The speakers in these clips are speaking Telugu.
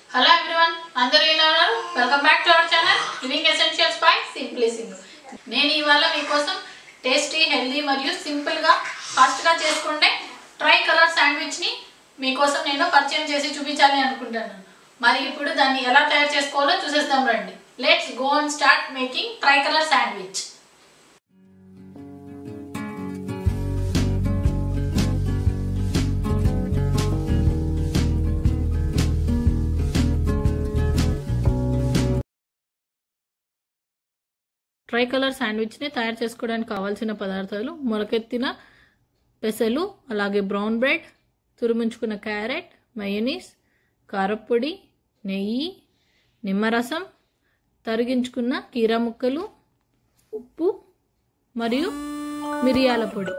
హలో ఎవ్రీవన్ అందరూ ఎలా ఉన్నారు welcome back to our channel living essentials by simply Singh నేను ఇవాళ మీకోసం టేస్టీ హెల్దీ మరియు సింపుల్గా ఫాస్ట్గా చేసుకుంటే ట్రై కలర్ శాండ్విచ్ని మీకోసం నేను పరిచయం చేసి చూపించాలి అనుకుంటున్నాను మరి ఇప్పుడు దాన్ని ఎలా తయారు చేసుకోవాలో చూసేద్దాం రండి let's go and start making tricolour sandwich tricolour శాండ్విచ్ని తయారు చేసుకోవడానికి కావాల్సిన పదార్థాలు మొలకెత్తిన పెసలు అలాగే బ్రౌన్ బ్రెడ్ తురుముంచుకున్న క్యారెట్ మయోనీస్ కారప్పొడి నెయ్యి నిమ్మరసం తరిగించుకున్న కీరా ముక్కలు ఉప్పు మరియు మిరియాల పొడి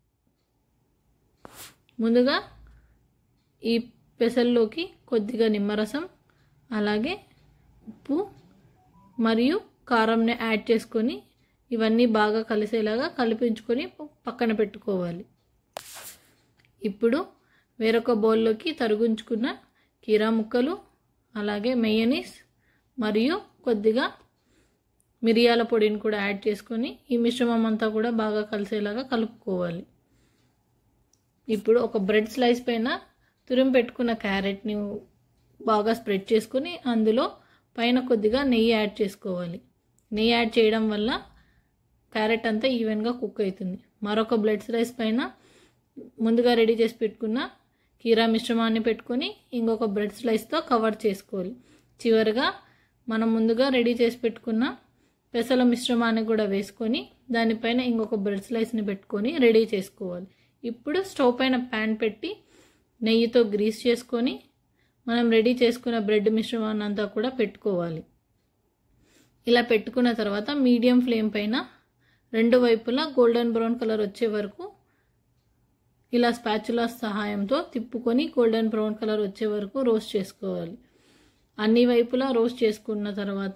ముందుగా ఈ పెసల్లోకి కొద్దిగా నిమ్మరసం అలాగే ఉప్పు మరియు కారంని యాడ్ చేసుకొని ఇవన్నీ బాగా కలిసేలాగా కలిపించుకొని పక్కన పెట్టుకోవాలి ఇప్పుడు వేరొక బౌల్లోకి తరుగుంచుకున్న కీరా ముక్కలు అలాగే మెయనీస్ మరియు కొద్దిగా మిరియాల పొడిని కూడా యాడ్ చేసుకొని ఈ మిశ్రమం అంతా కూడా బాగా కలిసేలాగా కలుపుకోవాలి ఇప్పుడు ఒక బ్రెడ్ స్లైస్ పైన తురిమి పెట్టుకున్న క్యారెట్ని బాగా స్ప్రెడ్ చేసుకొని అందులో పైన కొద్దిగా నెయ్యి యాడ్ చేసుకోవాలి నెయ్యి యాడ్ చేయడం వల్ల క్యారెట్ అంతా ఈవెన్గా కుక్ అవుతుంది మరొక బ్లడ్ స్లైస్ పైన ముందుగా రెడీ చేసి పెట్టుకున్న కీరా మిశ్రమాన్ని పెట్టుకొని ఇంకొక బ్రెడ్ స్లైస్తో కవర్ చేసుకోవాలి చివరిగా మనం ముందుగా రెడీ చేసి పెట్టుకున్న పెసల మిశ్రమాన్ని కూడా వేసుకొని దానిపైన ఇంకొక బ్రెడ్ స్లైస్ని పెట్టుకొని రెడీ చేసుకోవాలి ఇప్పుడు స్టవ్ పైన ప్యాన్ పెట్టి నెయ్యితో గ్రీస్ చేసుకొని మనం రెడీ చేసుకున్న బ్రెడ్ మిశ్రమాన్ని అంతా కూడా పెట్టుకోవాలి ఇలా పెట్టుకున్న తర్వాత మీడియం ఫ్లేమ్ పైన రెండు వైపులా గోల్డెన్ బ్రౌన్ కలర్ వచ్చే వరకు ఇలా స్పాచులా సహాయంతో తిప్పుకొని గోల్డెన్ బ్రౌన్ కలర్ వచ్చే వరకు రోస్ట్ చేసుకోవాలి అన్ని వైపులా రోస్ట్ చేసుకున్న తర్వాత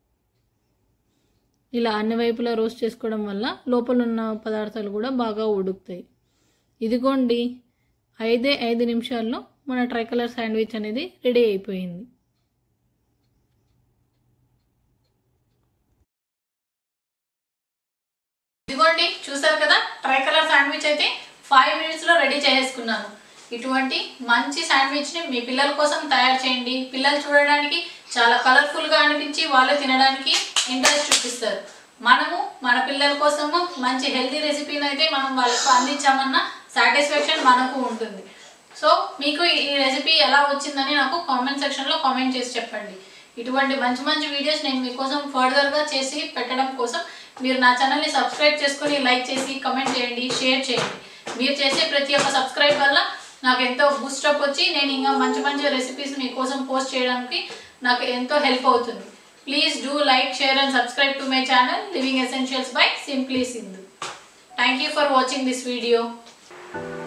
ఇలా అన్ని వైపులా రోస్ట్ చేసుకోవడం వల్ల లోపల ఉన్న పదార్థాలు కూడా బాగా ఉడుకుతాయి ఇదిగోండి ఐదే ఐదు నిమిషాల్లో మన ట్రై కలర్ శాండ్విచ్ అనేది రెడీ అయిపోయింది ఇదిగోండి చూసారు కదా ట్రై కలర్ శాండ్విచ్ అయితే ఫైవ్ మినిట్స్లో రెడీ చేసేసుకున్నాను ఇటువంటి మంచి శాండ్విచ్ని మీ పిల్లల కోసం తయారు చేయండి పిల్లలు చూడడానికి చాలా కలర్ఫుల్గా అనిపించి వాళ్ళు తినడానికి ఇంట్రెస్ట్ చూపిస్తారు మనము మన పిల్లల కోసము మంచి హెల్తీ రెసిపీని అయితే మనం వాళ్ళకు అందించామన్న సాటిస్ఫాక్షన్ మనకు ఉంటుంది సో మీకు ఈ రెసిపీ ఎలా వచ్చిందని నాకు కామెంట్ సెక్షన్లో కామెంట్ చేసి చెప్పండి ఇటువంటి మంచి మంచి వీడియోస్ నేను మీకోసం ఫర్దర్గా చేసి పెట్టడం కోసం మీరు నా ఛానల్ని సబ్స్క్రైబ్ చేసుకొని లైక్ చేసి కమెంట్ చేయండి షేర్ చేయండి మీరు చేసే ప్రతి ఒక్క సబ్స్క్రైబ్ వల్ల నాకు ఎంతో బూస్టప్ వచ్చి నేను ఇంకా మంచి మంచి రెసిపీస్ మీకోసం పోస్ట్ చేయడానికి నాకు ఎంతో హెల్ప్ అవుతుంది please do like share and subscribe to my channel living essentials by simply Sindhu thank you for watching this video